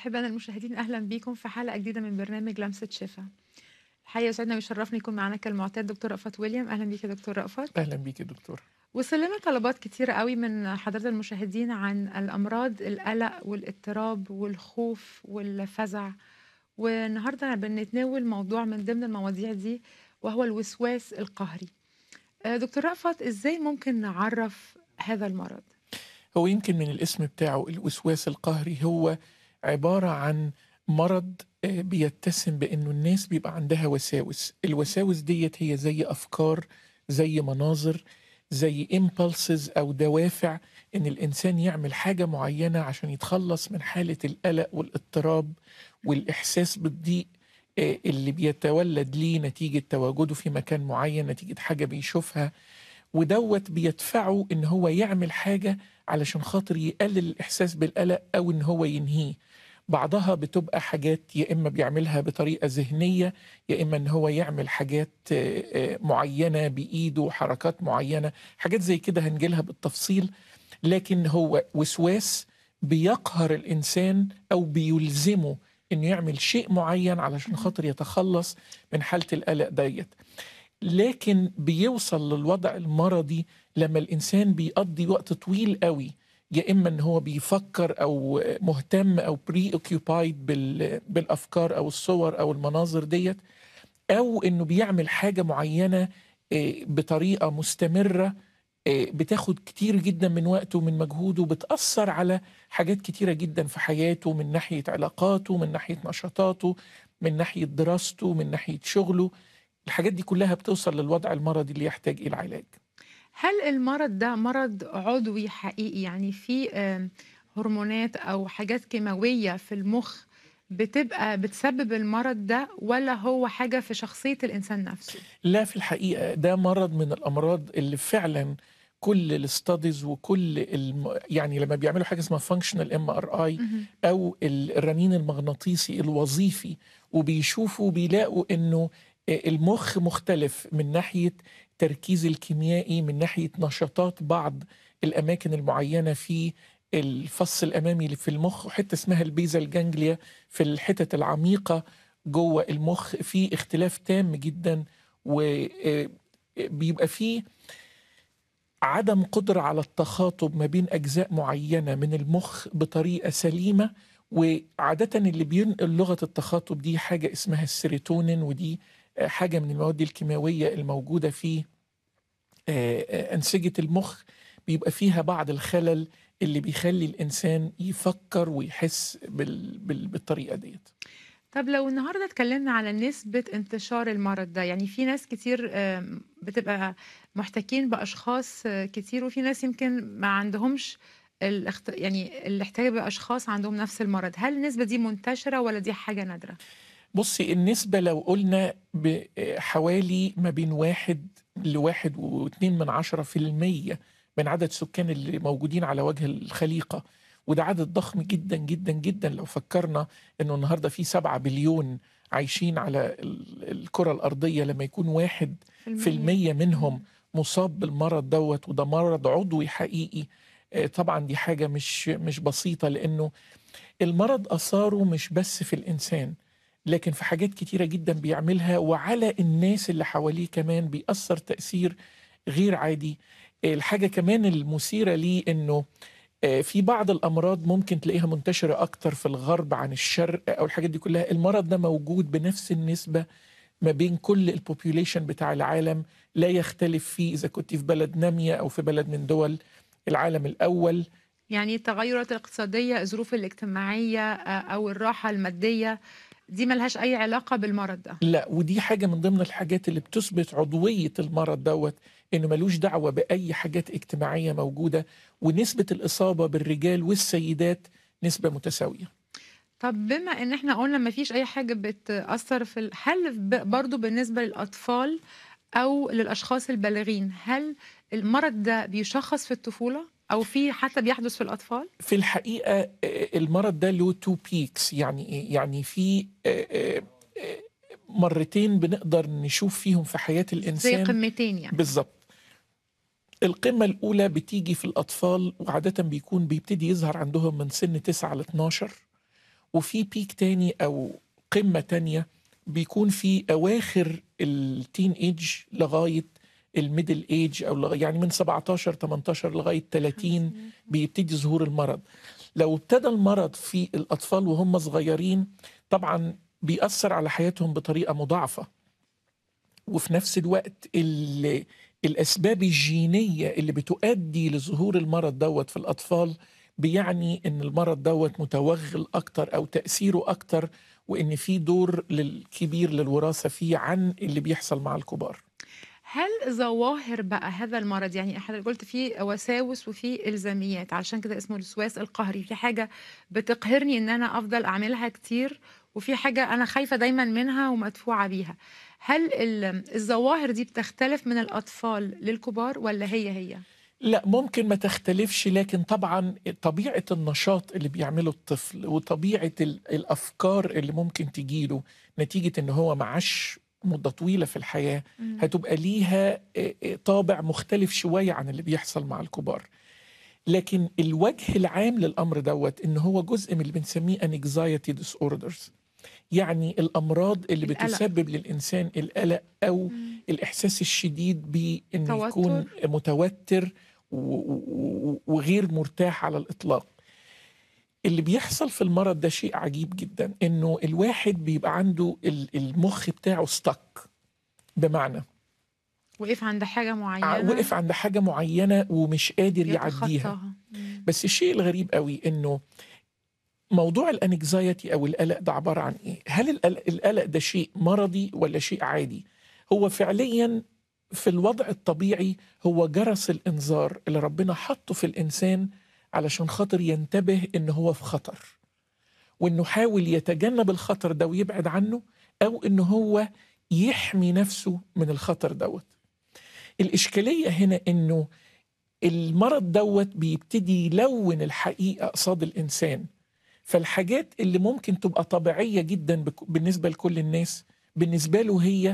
أحبائنا المشاهدين أهلا بيكم في حلقة جديدة من برنامج لمسة شفا الحقيقة يسعدنا ويشرفني يكون معانا كالمعتاد دكتور رأفت ويليام أهلا بيك يا دكتور رأفت اهلا بيك يا دكتور وصل لنا طلبات كتيرة قوي من حضرات المشاهدين عن الأمراض القلق والاضطراب والخوف والفزع والنهاردة بنتناول موضوع من ضمن المواضيع دي وهو الوسواس القهري آه، دكتور رأفت إزاي ممكن نعرف هذا المرض؟ هو يمكن من الاسم بتاعه الوسواس القهري هو عبارة عن مرض آه، بيتسم بأنه الناس بيبقى عندها وساوس الوساوس ديت هي زي أفكار زي مناظر زي impulses أو دوافع إن الإنسان يعمل حاجة معينة عشان يتخلص من حالة القلق والاضطراب والإحساس بالضيق آه، اللي بيتولد ليه نتيجة تواجده في مكان معين نتيجة حاجة بيشوفها ودوت بيدفعه إن هو يعمل حاجة علشان خاطر يقلل الإحساس بالقلق أو إن هو ينهيه بعضها بتبقى حاجات يا إما بيعملها بطريقة ذهنية يا إما إن هو يعمل حاجات آه، آه، معينة بإيده حركات معينة حاجات زي كده هنجيلها بالتفصيل لكن هو وسواس بيقهر الإنسان أو بيلزمه إنه يعمل شيء معين علشان خاطر يتخلص من حالة القلق ديت لكن بيوصل للوضع المرضي لما الإنسان بيقضي وقت طويل قوي يا إما إن هو بيفكر أو مهتم أو بري اوكيوبايد بالأفكار أو الصور أو المناظر ديت أو إنه بيعمل حاجة معينة آه، بطريقة مستمرة آه، بتاخد كتير جدا من وقته ومن مجهوده بتأثر على حاجات كتيرة جدا في حياته من ناحية علاقاته من ناحية نشاطاته من ناحية دراسته من ناحية شغله الحاجات دي كلها بتوصل للوضع المرضي اللي يحتاج إلى علاج هل المرض ده مرض عضوي حقيقي يعني في آم، هرمونات او حاجات كيماويه في المخ بتبقى بتسبب المرض ده ولا هو حاجه في شخصيه الانسان نفسه لا في الحقيقة ده مرض من الأمراض اللي فعلا كل الاستاديز وكل الم... يعني لما بيعملوا حاجة اسمها فانكشنال ام ار اي مهم. او ال- الرنين المغناطيسي الوظيفي وبيشوفوا بيلاقوا انه المخ مختلف من ناحية تركيز الكيميائي من ناحية نشاطات بعض الأماكن المعينة في الفص الأمامي اللي في المخ وحتة اسمها البيزال جانجليا في الحتت العميقة جوه المخ في اختلاف تام جدا وبيبقى فيه عدم قدرة على التخاطب ما بين أجزاء معينة من المخ بطريقة سليمة وعادة اللي بينقل لغة التخاطب دي حاجة اسمها السيروتونين ودي آه، حاجة من المواد الكيماوية الموجودة في آه، آه، أنسجة المخ بيبقى فيها بعض الخلل اللي بيخلي الإنسان يفكر ويحس بال... بال... بالطريقة ديت طب لو النهارده اتكلمنا على نسبه انتشار المرض ده يعني في ناس كتير آم، بتبقى محتكين باشخاص آه، كتير وفي ناس يمكن ما عندهمش الاخت... يعني الاحتكاك باشخاص عندهم نفس المرض هل النسبه دي منتشره ولا دي حاجه نادره بصي النسبة لو قلنا بحوالي ما بين واحد لواحد واتنين من عشرة في المية من عدد سكان اللي موجودين على وجه الخليقة وده عدد ضخم جدا جدا جدا لو فكرنا انه النهاردة في سبعة بليون عايشين على ال- الكرة الأرضية لما يكون واحد في المية منهم مصاب بالمرض دوت وده مرض عضوي حقيقي آه، طبعا دي حاجة مش مش بسيطة لأنه المرض أثاره مش بس في الإنسان لكن في حاجات كتيرة جدا بيعملها وعلى الناس اللي حواليه كمان بيأثر تأثير غير عادي الحاجة كمان المثيرة ليه إنه آه، في بعض الأمراض ممكن تلاقيها منتشرة أكتر في الغرب عن الشرق أو الحاجات دي كلها المرض ده موجود بنفس النسبة ما بين كل البوبيوليشن بتاع العالم لا يختلف فيه إذا كنت في بلد نامية أو في بلد من دول العالم الأول يعني التغيرات الاقتصادية الظروف الاجتماعية آه، أو الراحة المادية دي ملهاش أي علاقة بالمرض ده لا ودي حاجة من ضمن الحاجات اللي بتثبت عضوية المرض دوت إنه ملوش دعوة بأي حاجات اجتماعية موجودة ونسبة الإصابة بالرجال والسيدات نسبة متساوية طب بما ان احنا قلنا ما فيش اي حاجه بتاثر في ال- هل ب- برضو بالنسبه للاطفال او للاشخاص البالغين هل المرض ده بيشخص في الطفوله او في حتى بيحدث في الاطفال في الحقيقة آه، المرض ده له تو بيكس يعني إيه؟ يعني في آه، آه، آه، مرتين بنقدر نشوف فيهم في حياة زي الإنسان قمتين يعني بالظبط القمة الأولى بتيجي في الأطفال وعادة بيكون بيبتدي يظهر عندهم من سن 9 ل 12 وفي بيك تاني أو قمة تانية بيكون في أواخر التين ايج لغاية الميدل ايج أو لغاية يعني من 17 18 لغاية 30 بيبتدي ظهور المرض لو ابتدى المرض في الأطفال وهم صغيرين طبعا بيأثر على حياتهم بطريقة مضاعفة وفي نفس الوقت ال- الأسباب الجينية اللي بتؤدي لظهور المرض دوت في الأطفال بيعني إن المرض دوت متوغل أكتر أو تأثيره أكتر وإن في دور للكبير للوراثة فيه عن اللي بيحصل مع الكبار هل ظواهر بقى هذا المرض يعني حضرتك قلت في وساوس وفي الزاميات علشان كده اسمه الوسواس القهري في حاجه بتقهرني ان انا افضل اعملها كتير وفي حاجه انا خايفه دايما منها ومدفوعه بيها هل ال- الظواهر دي بتختلف من الاطفال للكبار ولا هي هي لا ممكن ما تختلفش لكن طبعا طبيعة النشاط اللي بيعمله الطفل وطبيعة ال- الأفكار اللي ممكن تجيله نتيجة إن هو معاش مدة طويلة في الحياة هتبقى ليها آه، آه، طابع مختلف شوية عن اللي بيحصل مع الكبار لكن الوجه العام للأمر دوت إن هو جزء من اللي بنسميه anxiety disorders يعني الأمراض اللي القلق. بتسبب للإنسان القلق أو الإحساس الشديد بإنه توتر. يكون متوتر و- و- وغير مرتاح على الإطلاق اللي بيحصل في المرض ده شيء عجيب جدا إنه الواحد بيبقى عنده ال- المخ بتاعه ستك بمعنى وقف عند حاجه ع- معينه وقف عند حاجة معينة ومش قادر يعديها يتخطاها مم. بس الشيء الغريب قوي انه موضوع الانكزايتي او القلق ده عباره عن ايه؟ هل القلق, القلق ده شيء مرضي ولا شيء عادي؟ هو فعليا في الوضع الطبيعي هو جرس الانذار اللي ربنا حطه في الانسان علشان خاطر ينتبه ان هو في خطر. وانه حاول يتجنب الخطر ده ويبعد عنه او ان هو يحمي نفسه من الخطر دوت. الاشكاليه هنا انه المرض دوت بيبتدي يلون الحقيقه قصاد الانسان فالحاجات اللي ممكن تبقى طبيعيه جدا بك- بالنسبه لكل الناس بالنسبه له هي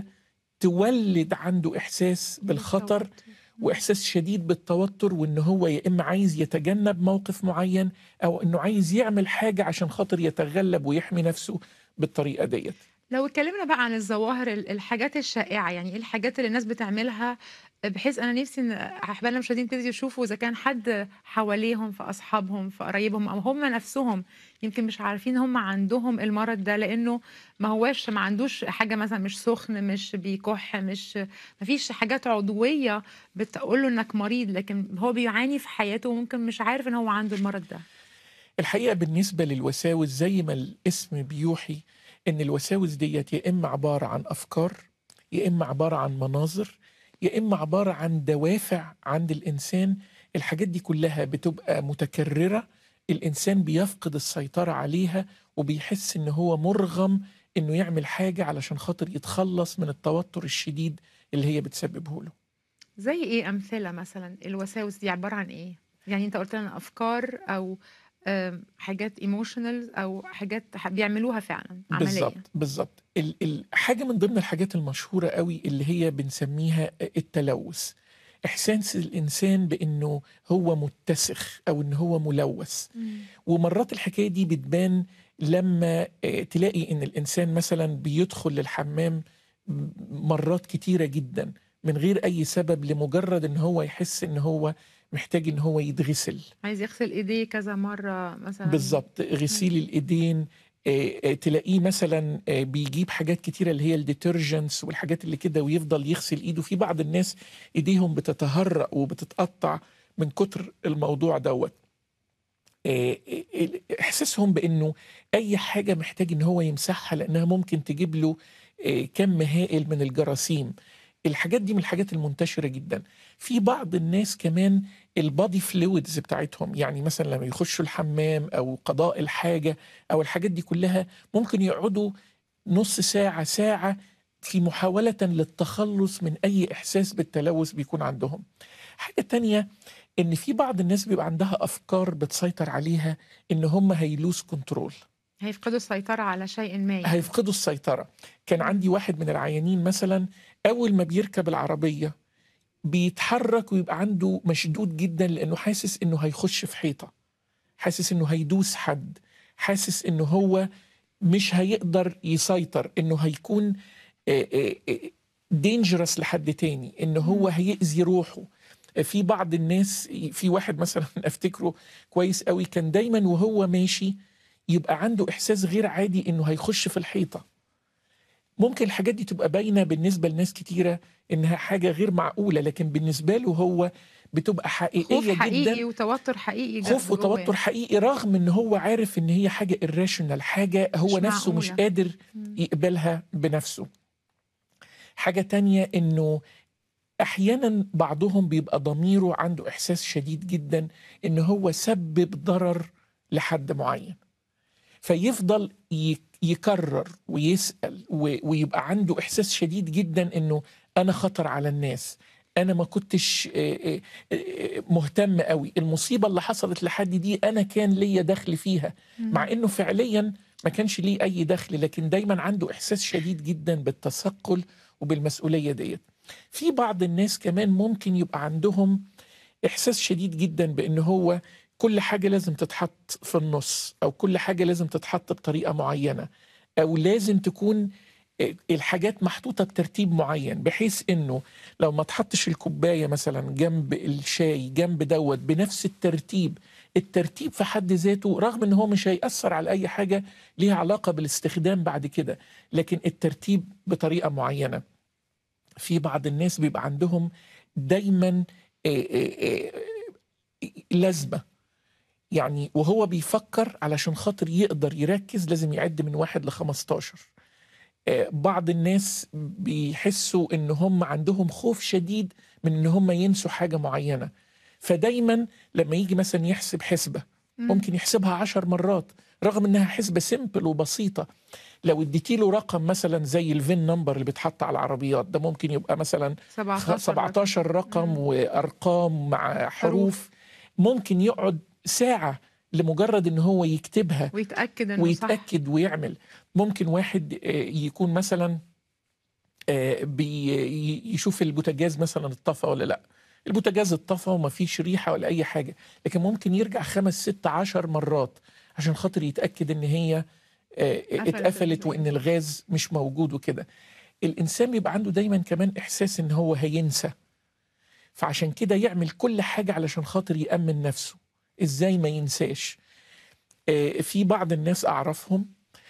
تولد عنده احساس بالخطر بالتوتر. واحساس شديد بالتوتر وان هو يا اما عايز يتجنب موقف معين او انه عايز يعمل حاجه عشان خاطر يتغلب ويحمي نفسه بالطريقه ديت لو اتكلمنا بقى عن الظواهر ال- الحاجات الشائعة يعني ايه الحاجات اللي الناس بتعملها بحيث انا نفسي ان احبابنا المشاهدين يبتدوا يشوفوا اذا كان حد حواليهم في اصحابهم في قرايبهم او هم نفسهم يمكن مش عارفين هم عندهم المرض ده لانه ما هواش ما عندوش حاجه مثلا مش سخن مش بيكح مش ما فيش حاجات عضويه بتقول له انك مريض لكن هو بيعاني في حياته وممكن مش عارف ان هو عنده المرض ده الحقيقه بالنسبه للوساوس زي ما الاسم بيوحي ان الوساوس ديت يا اما عباره عن افكار يا اما عباره عن مناظر يا اما عباره عن دوافع عند الانسان الحاجات دي كلها بتبقى متكرره الانسان بيفقد السيطره عليها وبيحس ان هو مرغم انه يعمل حاجه علشان خاطر يتخلص من التوتر الشديد اللي هي بتسببه له زي ايه امثله مثلا الوساوس دي عباره عن ايه يعني انت قلت لنا افكار او آم، حاجات ايموشنال او حاجات ح- بيعملوها فعلا عمليه بالظبط بالظبط ال- ال- حاجه من ضمن الحاجات المشهوره قوي اللي هي بنسميها التلوث احساس الانسان بانه هو متسخ او ان هو ملوث مم. ومرات الحكايه دي بتبان لما آه، تلاقي ان الانسان مثلا بيدخل للحمام م- مرات كتيره جدا من غير اي سبب لمجرد ان هو يحس ان هو محتاج ان هو يتغسل عايز يغسل ايديه كذا مره مثلا بالظبط غسيل الايدين آه، آه، تلاقيه مثلا آه، بيجيب حاجات كتيره اللي هي الديترجنتس والحاجات اللي كده ويفضل يغسل ايده في بعض الناس ايديهم بتتهرق وبتتقطع من كتر الموضوع دوت آه، آه، احساسهم بانه اي حاجه محتاج ان هو يمسحها لانها ممكن تجيب له آه، كم هائل من الجراثيم الحاجات دي من الحاجات المنتشره جدا في بعض الناس كمان البادي فلويدز بتاعتهم يعني مثلا لما يخشوا الحمام او قضاء الحاجه او الحاجات دي كلها ممكن يقعدوا نص ساعه ساعه في محاوله للتخلص من اي احساس بالتلوث بيكون عندهم حاجه تانية ان في بعض الناس بيبقى عندها افكار بتسيطر عليها ان هم هيلوز كنترول هيفقدوا السيطره على شيء ما يعني. هيفقدوا السيطرة كان عندي واحد من العيانين مثلا أول ما بيركب العربية بيتحرك ويبقى عنده مشدود جدا لأنه حاسس إنه هيخش في حيطة حاسس إنه هيدوس حد حاسس انه هو مش هيقدر يسيطر انه هيكون دينجرس لحد تاني انه هو هيأذي روحه في بعض الناس في واحد مثلا افتكره كويس قوي كان دايما وهو ماشي يبقى عنده احساس غير عادي انه هيخش في الحيطه ممكن الحاجات دي تبقى باينه بالنسبه لناس كتيره انها حاجه غير معقوله لكن بالنسبه له هو بتبقى حقيقيه خوف حقيقي جدا وتوتر حقيقي جد خوف جواه. وتوتر حقيقي رغم ان هو عارف ان هي حاجه irrational حاجه هو مش نفسه مش معقولة. قادر مم. يقبلها بنفسه حاجة تانية انه احيانا بعضهم بيبقى ضميره عنده احساس شديد جدا ان هو سبب ضرر لحد معين فيفضل ي- يكرر ويسأل و- ويبقى عنده احساس شديد جدا انه انا خطر على الناس انا ما كنتش آه، آه، آه، مهتم قوي المصيبة اللي حصلت لحد دي انا كان ليا دخل فيها مع انه فعليا ما كانش ليه اي دخل لكن دايما عنده احساس شديد جدا بالتثقل وبالمسؤوليه ديت في بعض الناس كمان ممكن يبقى عندهم احساس شديد جدا بان هو كل حاجه لازم تتحط في النص او كل حاجه لازم تتحط بطريقه معينه او لازم تكون الحاجات محطوطه بترتيب معين بحيث انه لو ما تحطش الكوبايه مثلا جنب الشاي جنب دوت بنفس الترتيب الترتيب في حد ذاته رغم ان هو مش هيأثر على اي حاجه ليها علاقه بالاستخدام بعد كده لكن الترتيب بطريقه معينه في بعض الناس بيبقى عندهم دايما آه، آه، آه، لازمه يعني وهو بيفكر علشان خاطر يقدر يركز لازم يعد من واحد ل 15 آه، بعض الناس بيحسوا ان هم عندهم خوف شديد من ان هم ينسوا حاجه معينه فدايما لما يجي مثلا يحسب حسبه مم. ممكن يحسبها عشر مرات رغم انها حسبه سيمبل وبسيطه لو اديتي له رقم مثلا زي الفين نمبر اللي بيتحط على العربيات ده ممكن يبقى مثلا 17 خ- 17 رقم مم. وارقام مع حروف ممكن يقعد ساعه لمجرد ان هو يكتبها ويتاكد انه صح ويتاكد ويعمل ممكن واحد آه، يكون مثلا آه، بي- يشوف البوتاجاز مثلا اتطفى ولا لا البوتاجاز اتطفى وما فيش ريحه ولا اي حاجه لكن ممكن يرجع خمس ست عشر مرات عشان خاطر يتاكد ان هي آه، اتقفلت البوتاجاز. وان الغاز مش موجود وكده الانسان بيبقى عنده دايما كمان احساس ان هو هينسى فعشان كده يعمل كل حاجه علشان خاطر يامن نفسه ازاي ما ينساش آه، في بعض الناس اعرفهم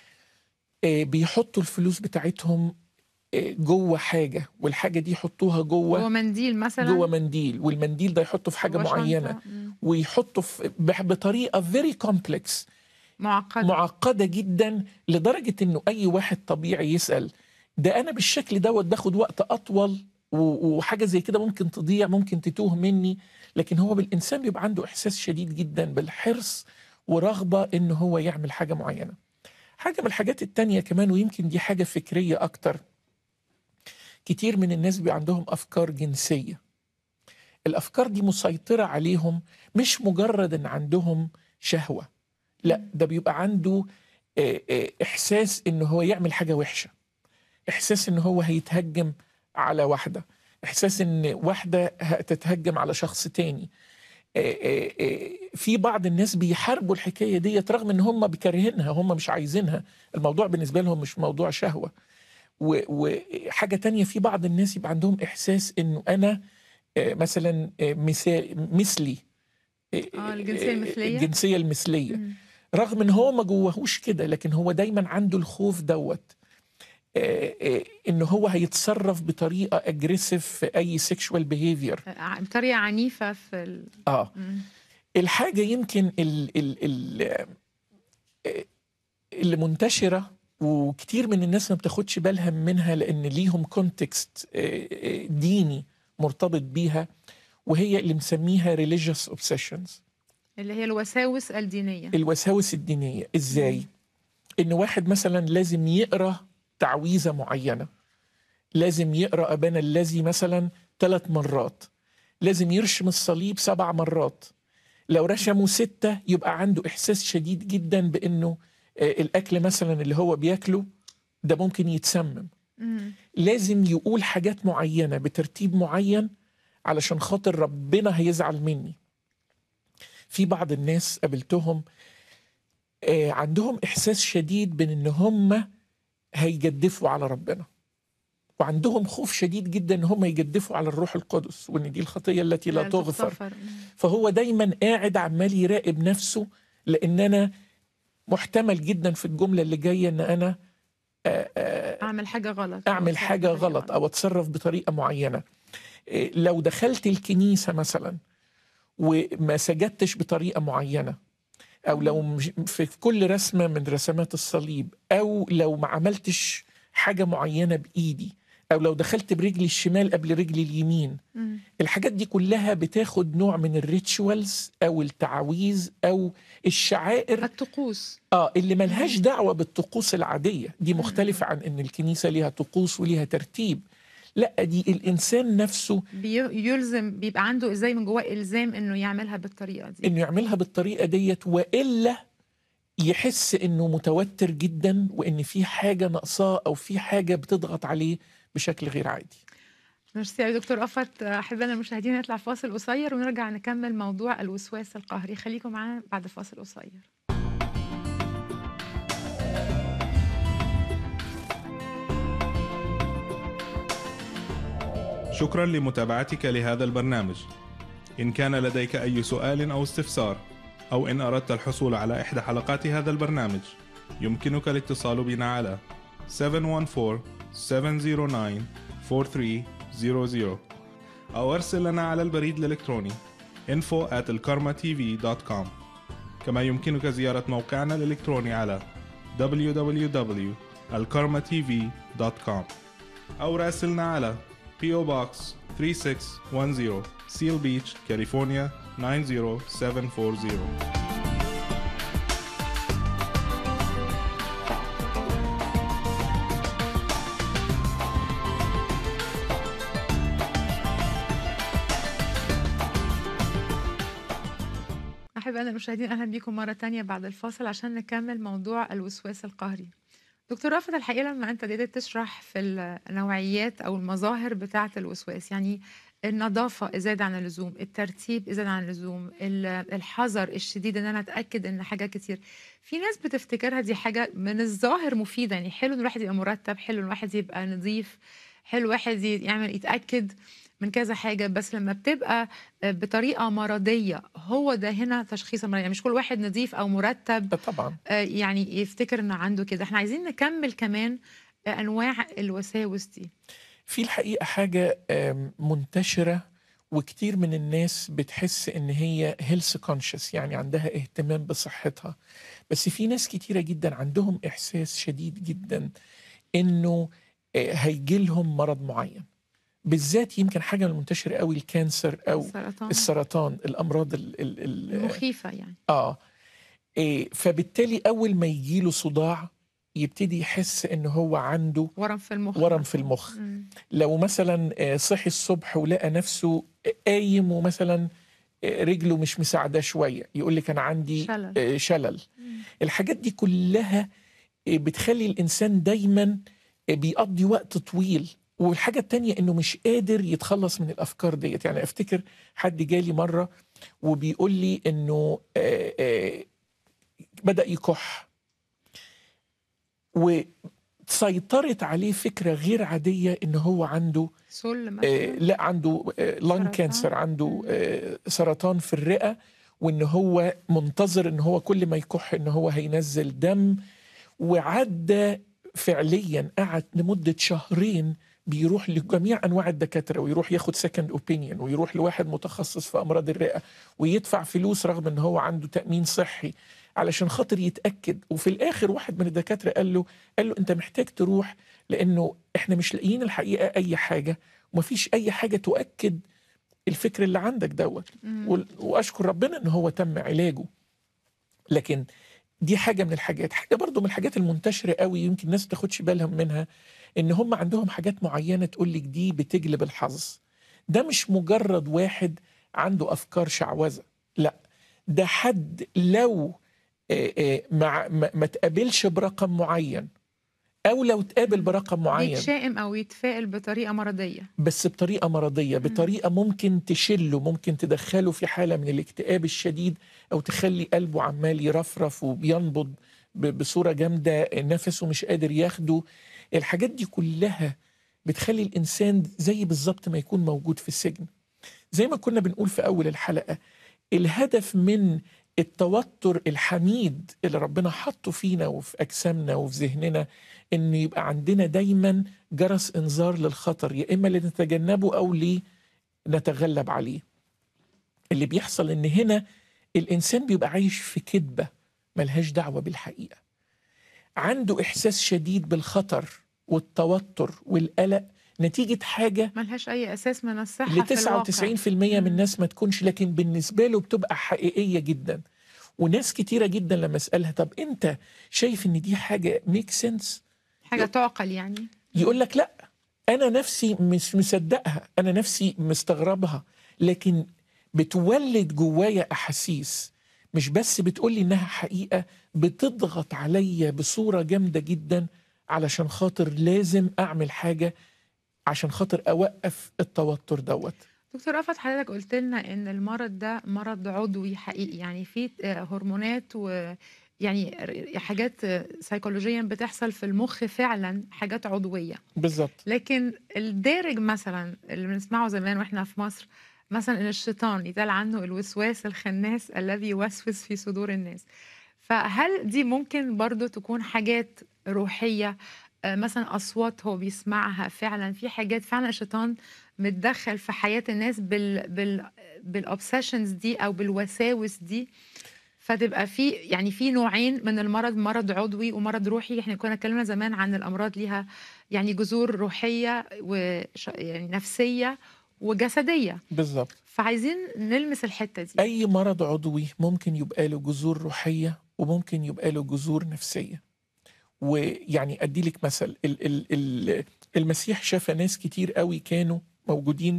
آه، بيحطوا الفلوس بتاعتهم آه، جوه حاجه والحاجه دي يحطوها جوه جوه منديل مثلا جوه منديل والمنديل ده يحطه في حاجه جوه شنطة. معينه مم. ويحطه في بح- بطريقه فيري كومبلكس معقده معقده جدا لدرجه انه اي واحد طبيعي يسال ده انا بالشكل دوت باخد وقت اطول و- وحاجه زي كده ممكن تضيع ممكن تتوه مني لكن هو بالانسان بيبقى عنده احساس شديد جدا بالحرص ورغبه ان هو يعمل حاجه معينه حاجه من الحاجات التانية كمان ويمكن دي حاجه فكريه اكتر كتير من الناس بيبقى عندهم افكار جنسيه الافكار دي مسيطره عليهم مش مجرد ان عندهم شهوه لا ده بيبقى عنده آه، آه، احساس ان هو يعمل حاجه وحشه احساس ان هو هيتهجم على واحده احساس ان واحده هتتهجم على شخص تاني آه، آه، آه، في بعض الناس بيحاربوا الحكايه ديت رغم ان هم بيكرهينها هم مش عايزينها الموضوع بالنسبه لهم مش موضوع شهوه و- وحاجه تانية في بعض الناس يبقى عندهم احساس انه انا آه، مثلا آه، مثال مثلي آه، الجنسية المثلية؟ الجنسيه المثليه مم. رغم ان هو ما جواهوش كده لكن هو دايما عنده الخوف دوت آه، آه، ان هو هيتصرف بطريقه اجريسيف في اي سيكشوال بيهيفير ع- بطريقه عنيفه في ال... اه مم. الحاجه يمكن ال ال ال آه، اللي منتشره وكتير من الناس ما بتاخدش بالها منها لان ليهم كونتكست ديني مرتبط بيها وهي اللي مسميها religious obsessions اللي هي الوساوس الدينيه الوساوس الدينية ازاي ان واحد مثلا لازم يقرا تعويذة معينة لازم يقرا ابانا الذي مثلا ثلاث مرات لازم يرشم الصليب سبع مرات لو رشموا ستة يبقى عنده احساس شديد جدا بانه آه، الاكل مثلا اللي هو بياكله ده ممكن يتسمم مم. لازم يقول حاجات معينة بترتيب معين علشان خاطر ربنا هيزعل مني في بعض الناس قابلتهم آه، عندهم إحساس شديد بأن إن هم هيجدفوا على ربنا وعندهم خوف شديد جدا ان هم يجدفوا على الروح القدس وان دي الخطيه التي لا تغفر فهو دايما قاعد عمال يراقب نفسه لان انا محتمل جدا في الجمله اللي جايه ان انا آه، آه، اعمل حاجه غلط اعمل حاجه غلط او اتصرف بطريقه معينه آه، لو دخلت الكنيسه مثلا وما سجدتش بطريقه معينه او لو في كل رسمه من رسمات الصليب او لو ما عملتش حاجه معينه بايدي او لو دخلت برجلي الشمال قبل رجلي اليمين مم. الحاجات دي كلها بتاخد نوع من الريتشوالز او التعاويذ او الشعائر الطقوس اه اللي ملهاش دعوه بالطقوس العاديه دي مختلفه عن ان الكنيسه ليها طقوس وليها ترتيب لا دي الانسان نفسه بيلزم بيبقى عنده ازاي من جواه الزام انه يعملها بالطريقه دي انه يعملها بالطريقه ديت والا يحس انه متوتر جدا وان في حاجه ناقصاه او في حاجه بتضغط عليه بشكل غير عادي ميرسي يا دكتور أفت أحبائنا المشاهدين نطلع فاصل قصير ونرجع نكمل موضوع الوسواس القهري خليكم معنا بعد فاصل قصير شكرا لمتابعتك لهذا البرنامج إن كان لديك أي سؤال أو استفسار أو إن أردت الحصول على إحدى حلقات هذا البرنامج يمكنك الاتصال بنا على 714 709 4300 أو أرسل لنا على البريد الإلكتروني info at الكارما.tv.com كما يمكنك زيارة موقعنا الإلكتروني على www.alkarmatv.com أو راسلنا على PO Box 3610 Seal Beach, California 90740 أحبائنا المشاهدين أهلا بكم مرة تانية بعد الفاصل عشان نكمل موضوع الوسواس القهري دكتور رافت الحقيقة لما أنت بدأت تشرح في النوعيات أو المظاهر بتاعة الوسواس يعني النظافة زاد عن اللزوم الترتيب زاد عن اللزوم الحذر الشديد ان انا اتاكد ان حاجات كتير في ناس بتفتكرها دي حاجه من الظاهر مفيده يعني حلو ان الواحد يبقى مرتب حلو ان الواحد يبقى نظيف حلو الواحد يعمل يتاكد من كذا حاجة بس لما بتبقى بطريقة مرضية هو ده هنا تشخيص المرض يعني مش كل واحد نظيف أو مرتب طبعا آه، يعني يفتكر إنه عنده كده احنا عايزين نكمل كمان أنواع الوساوس دي في الحقيقة حاجة منتشرة وكتير من الناس بتحس ان هي هيلث كونشس يعني عندها اهتمام بصحتها بس في ناس كتيرة جدا عندهم احساس شديد جدا انه آه، هيجي لهم مرض معين بالذات يمكن حاجه منتشره قوي الكانسر او السرطان, السرطان الامراض ال ال المخيفه يعني اه إيه فبالتالي اول ما يجي له صداع يبتدي يحس ان هو عنده ورم في المخ ورم في المخ مم. لو مثلا آه، صحي الصبح ولقى نفسه قايم ومثلا آه، رجله مش مساعده شويه يقول لك انا عندي شلل, آه، شلل. الحاجات دي كلها بتخلي الانسان دايما بيقضي وقت طويل والحاجة التانية انه مش قادر يتخلص من الافكار ديت يعني افتكر حد جالي مرة وبيقول لي انه آآ آآ بدأ يكح وسيطرت عليه فكرة غير عادية ان هو عنده سل مثلا لا عنده لان كانسر عنده آه سرطان في الرئة وان هو منتظر ان هو كل ما يكح ان هو هينزل دم وعدى فعليا قعد لمدة شهرين بيروح لجميع انواع الدكاتره ويروح ياخد سكند اوبينيون ويروح لواحد متخصص في امراض الرئه ويدفع فلوس رغم ان هو عنده تامين صحي علشان خاطر يتاكد وفي الاخر واحد من الدكاتره قال له قال له انت محتاج تروح لانه احنا مش لاقيين الحقيقه اي حاجه ومفيش اي حاجه تؤكد الفكر اللي عندك دوت واشكر ربنا ان هو تم علاجه لكن دي حاجه من الحاجات حاجه برضو من الحاجات المنتشره قوي يمكن الناس ما تاخدش بالهم منها ان هم عندهم حاجات معينه تقول لك دي بتجلب الحظ ده مش مجرد واحد عنده افكار شعوذه لا ده حد لو ما ما تقابلش برقم معين او لو اتقابل برقم معين يتشائم او يتفائل بطريقه مرضيه بس بطريقه مرضيه بطريقه ممكن تشله ممكن تدخله في حاله من الاكتئاب الشديد او تخلي قلبه عمال يرفرف وبينبض ب- بصوره جامده نفسه مش قادر ياخده الحاجات دي كلها بتخلي الانسان زي بالظبط ما يكون موجود في السجن زي ما كنا بنقول في اول الحلقه الهدف من التوتر الحميد اللي ربنا حطه فينا وفي اجسامنا وفي ذهننا ان يبقى عندنا دايما جرس انذار للخطر يا اما لنتجنبه او لنتغلب عليه اللي بيحصل ان هنا الانسان بيبقى عايش في كذبه ملهاش دعوه بالحقيقه عنده احساس شديد بالخطر والتوتر والقلق نتيجه حاجه ملهاش اي اساس من الصحه ل في الواقع 99% من الناس ما تكونش لكن بالنسبه له بتبقى حقيقيه جدا وناس كتيره جدا لما اسالها طب انت شايف ان دي حاجه ميك سنس حاجه تعقل يعني يقول لك لا انا نفسي مش مصدقها انا نفسي مستغربها لكن بتولد جوايا احاسيس مش بس بتقول لي انها حقيقه بتضغط عليا بصوره جامده جدا علشان خاطر لازم اعمل حاجه عشان خاطر اوقف التوتر دوت دكتور رفعت حضرتك قلت لنا ان المرض ده مرض عضوي حقيقي يعني في آه، هرمونات و يعني ر- حاجات آه، سيكولوجيا بتحصل في المخ فعلا حاجات عضويه بالظبط لكن الدارج مثلا اللي بنسمعه زمان واحنا في مصر مثلا ان الشيطان يتقال عنه الوسواس الخناس الذي يوسوس في صدور الناس فهل دي ممكن برضو تكون حاجات روحية آه، مثلا أصوات هو بيسمعها فعلا في حاجات فعلا الشيطان متدخل في حياة الناس بال بال بالأوبسيشنز دي أو بالوساوس دي فتبقى في يعني في نوعين من المرض مرض عضوي ومرض روحي احنا كنا اتكلمنا زمان عن الامراض ليها يعني جذور روحيه وش يعني نفسيه وجسديه بالظبط فعايزين نلمس الحته دي اي مرض عضوي ممكن يبقى له جذور روحيه وممكن يبقى له جذور نفسيه ويعني ادي لك مثل ال ال ال المسيح شاف ناس كتير قوي كانوا موجودين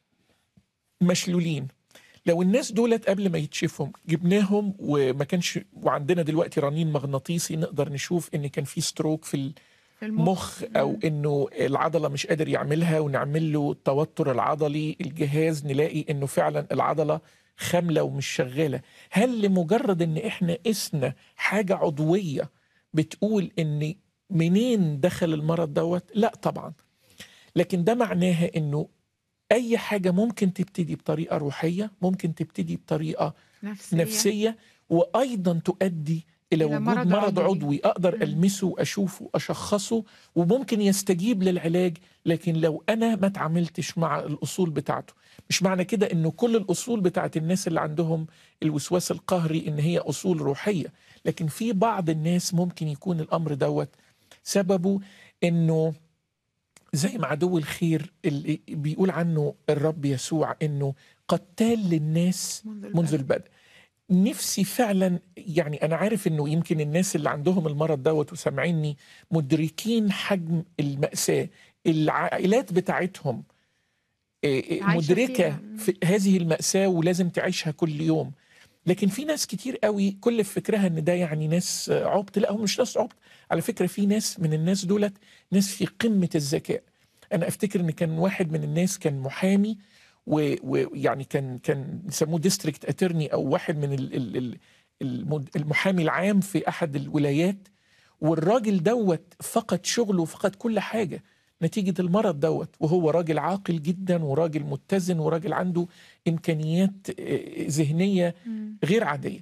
مشلولين لو الناس دولت قبل ما يتشفهم جبناهم وما كانش وعندنا دلوقتي رنين مغناطيسي نقدر نشوف ان كان في ستروك في ال في المخ مخ او انه العضله مش قادر يعملها ونعمل له التوتر العضلي الجهاز نلاقي انه فعلا العضله خامله ومش شغاله هل لمجرد ان احنا قسنا حاجه عضويه بتقول ان منين دخل المرض دوت لا طبعا لكن ده معناها انه اي حاجه ممكن تبتدي بطريقه روحيه ممكن تبتدي بطريقه نفسيه, نفسيه وايضا تؤدي الى إلى وجود مرض مرض, عضوي. عضوي اقدر مم. المسه اشوفه اشخصه وممكن يستجيب للعلاج لكن لو انا ما تعاملتش مع الاصول بتاعته مش معنى كده انه كل الاصول بتاعت الناس اللي عندهم الوسواس القهري ان هي اصول روحيه لكن في بعض الناس ممكن يكون الامر دوت سببه انه زي ما عدو الخير اللي بيقول عنه الرب يسوع انه قتال للناس منذ, منذ البدء. البدء نفسي فعلا يعني انا عارف انه يمكن الناس اللي عندهم المرض دوت وسامعيني مدركين حجم المأساة العائلات بتاعتهم إيه إيه عايشة مدركة فيها. في هذه المأساة ولازم تعيشها كل يوم لكن في ناس كتير قوي كل فكرها ان ده يعني ناس عبط لا هم مش ناس عبط على فكرة في ناس من الناس دولت ناس في قمة الذكاء انا افتكر ان كان واحد من الناس كان محامي و- ويعني كان كان يسموه ديستريكت اترني او واحد من ال ال ال المد- المحامي العام في احد الولايات والراجل دوت فقد شغله وفقد كل حاجه نتيجه المرض دوت وهو راجل عاقل جدا وراجل متزن وراجل عنده امكانيات آه، ذهنيه مم. غير عاديه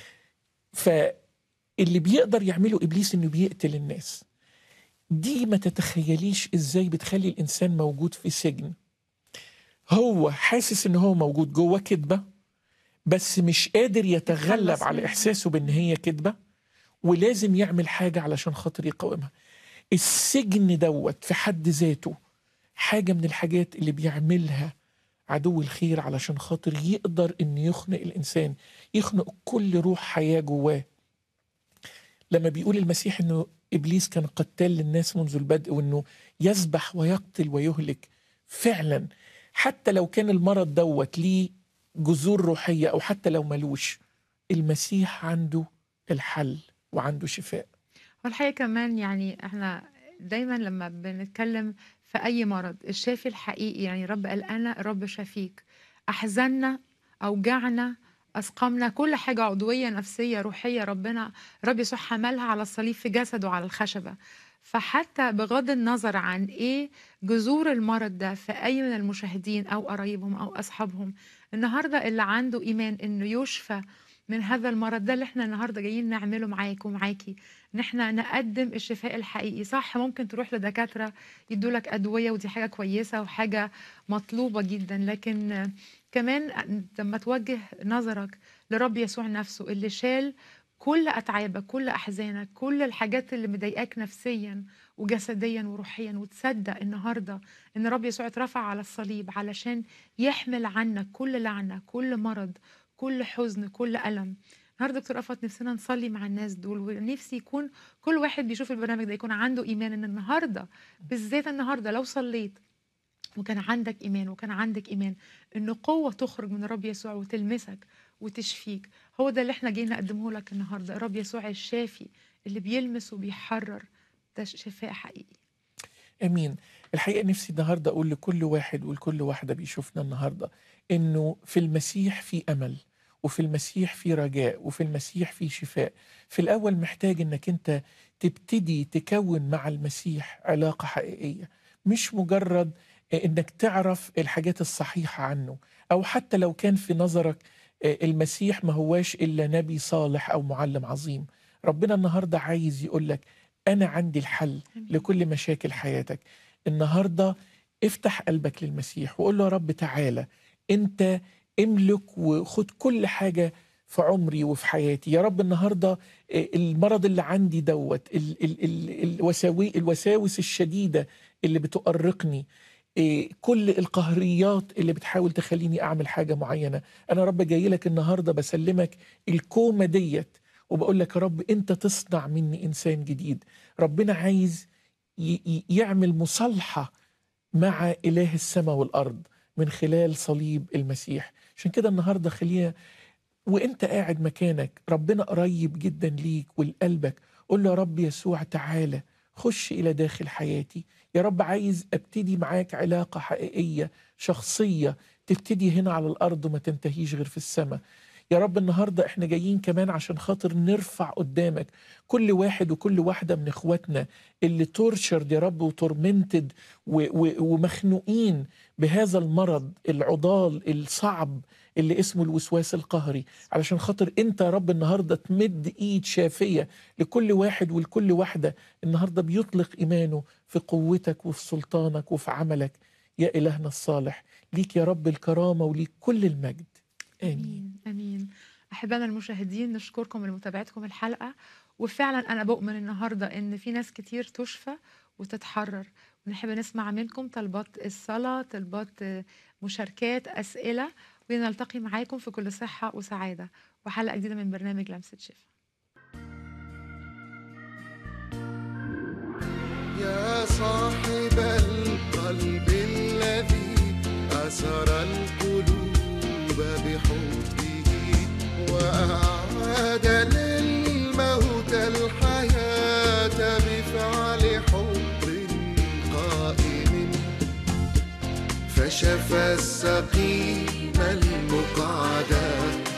فاللي بيقدر يعمله ابليس انه بيقتل الناس دي ما تتخيليش ازاي بتخلي الانسان موجود في سجن هو حاسس ان هو موجود جوه كذبه بس مش قادر يتغلب يتخلص على منها. احساسه بان هي كذبه ولازم يعمل حاجه علشان خاطر يقاومها السجن دوت في حد ذاته حاجه من الحاجات اللي بيعملها عدو الخير علشان خاطر يقدر ان يخنق الانسان يخنق كل روح حياه جواه لما بيقول المسيح انه ابليس كان قتال للناس منذ البدء وانه يذبح ويقتل ويهلك فعلا حتى لو كان المرض دوت ليه جذور روحيه او حتى لو ملوش المسيح عنده الحل وعنده شفاء والحقيقة كمان يعني احنا دايمًا لمّا بنتكلم في أي مرض، الشافي الحقيقي يعني الرب قال: "أنا الرب شافيك." أحزاننا، أوجاعنا، أسقامنا، كل حاجة عضوية، نفسية، روحية، ربنا الرب يسوع حملها على الصليب في جسده على الخشبة. فحتى بغض النظر عن إيه جذور المرض ده في أي من المشاهدين أو قرايبهم أو أصحابهم، النهارده اللي عنده إيمان إنه يُشفى من هذا المرض، ده اللي إحنا النهارده جايين نعمله معاك ومعاكِ، إن إحنا نقدّم الشفاء الحقيقي. صح ممكن تروح لدكاترة يدّوا لك أدوية ودي حاجة كويسة وحاجة مطلوبة جدًا، لكن كمان أنت أمّا توجّه نظرك لرب يسوع نفسه اللي شال كل أتعابك، كل أحزانك، كل الحاجات اللي مضايقاك نفسيًا وجسديًا وروحيًا، وتصدّق النهارده إن الرب يسوع اترفع على الصليب علشان يحمل عنك كل لعنة، كل مرض، كل حزن، كل ألم. النهارده دكتور رأفت نفسنا نصلي مع الناس دول، ونفسي يكون كل واحد بيشوف البرنامج ده يكون عنده إيمان إن النهارده، بالذات النهارده لو صليت وكان عندك إيمان وكان عندِك إيمان إن قوة تخرج من الرب يسوع وتلمسك وتشفيك، هو ده اللي إحنا جايين نقدّمه لك النهارده، الرب يسوع الشافي اللي بيلمس وبيحرّر، ده ش شفاء حقيقي. آمين. الحقيقة نفسي النهارده أقول لكل واحد ولكل واحدة بيشوفنا النهارده، إنه في المسيح في أمل، وفي المسيح في رجاء، وفي المسيح في شفاء. في الأول محتاج إنك أنت تبتدي تكوّن مع المسيح علاقة حقيقية، مش مجرد آآ إنك تعرف الحاجات الصحيحة عنه، أو حتى لو كان في نظرك آآ المسيح ما هواش إلا نبي صالح أو مُعلِّم عظيم. ربنا النهارده عايز يقول لك أنا عندي الحل آمين. لكل مشاكل حياتك. النهارده افتح قلبك للمسيح وقُل له يا رب تعالَ، أنت املك وخُد كل حاجة في عمري وفي حياتي. يا رب النهارده آآ المرض اللي عندي دوّة، ال ال ال الوساوي الوساوس الشديدة اللي بتؤرقني، آآ كل القهريات اللي بتحاول تخلّيني أعمل حاجة معيّنة، أنا يا رب جاي لك النهارده باسلّمك الكومة ديّة، وباقول لك يا رب أنت تصنع منّي إنسان جديد. ربنا عايز ي ي يعمل مصالحة مع إله السما والأرض من خلال صليب المسيح. عشان كده النهارده خلّينا وأنت قاعد مكانك، ربنا قريب جدًا ليك ولقلبك، قُل له يا رب يسوع تعالَ، خُش إلى داخل حياتي. يا رب عايز أبتدي معاك علاقة حقيقية، شخصية، تبتدي هنا على الأرض وما تنتهيش غير في السما. يا رب النهارده إحنا جايين كمان عشان خاطر نرفع قدّامك كل واحد وكل واحدة من إخواتنا اللي tortured يا رب وtormented و و ومخنوقين بهذا المرض العُضال الصعب اللي اسمه الوسواس القهري، علشان خاطر أنت يا رب النهارده تمِد إيد شافية لكل واحد ولكل واحدة النهارده بيطلق إيمانه في قوتك وفي سلطانك وفي عملك. يا إلهنا الصالح، ليك يا رب الكرامة وليك كل المجد. آمين. آمين، آمين. أحبائنا المشاهدين نشكركم لمتابعتكم الحلقة، وفعلًا أنا بؤمن النهارده إن في ناس كتير تُشفى وتتحرر، ونحب نسمع منكم طلبات الصلاة، طلبات مشاركات، أسئلة، ونلتقي معاكم في كل صحة وسعادة، وحلقة جديدة من برنامج لمسة شفا. يا صاحب القلب الذي أسر القلوب بحبه وأعاد للموتى الحياة بفعل حب قائم فشفى السقيم المقعد